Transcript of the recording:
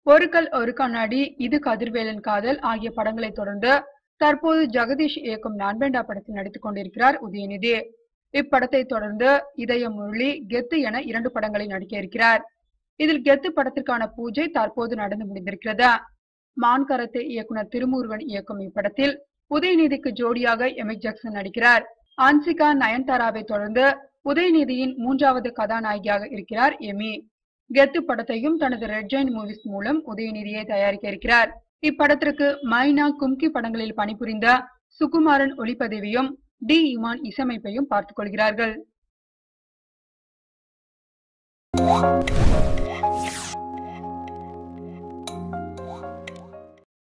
ஒரு கல் ஒரு கண்ணாடி இது கதிர்வேலன் காதல் ஆகிய படங்களை தொடர்ந்து தற்போது ஜெகதீஷ் இயக்கும் நான்பேண்டா படத்தில் நடித்துக் கொண்டிருக்கிறார் உதயநிதி இப்படத்தை தொடர்ந்து இதய முரளி கெத்து என இரண்டு படங்களை நடிக்க இருக்கிறார் இதில் கெத்து படத்திற்கான பூஜை தற்போது நடந்து முடிந்திருக்கிறது மான் கரத்தை இயக்குனர் திருமுருகன் இயக்கும் இப்படத்தில் உதயநிதிக்கு ஜோடியாக எமிக் ஜாக்சன் நடிக்கிறார் ஆன்சிகா நயன்தாராவை தொடர்ந்து உதயநிதியின் மூன்றாவது கதாநாயகியாக இருக்கிறார் எமி கெத்து படத்தையும் தனது ரெட் ஜெயின் மூவிஸ் மூலம் உதயநிதியை தயாரிக்க இருக்கிறார் இப்படத்திற்கு மைனா கும்கி படங்களில் பணிபுரிந்த சுகுமாரன் ஒளிப்பதிவையும் டி இமான் இசையமைப்பையும் பார்த்துக் கொள்கிறார்கள்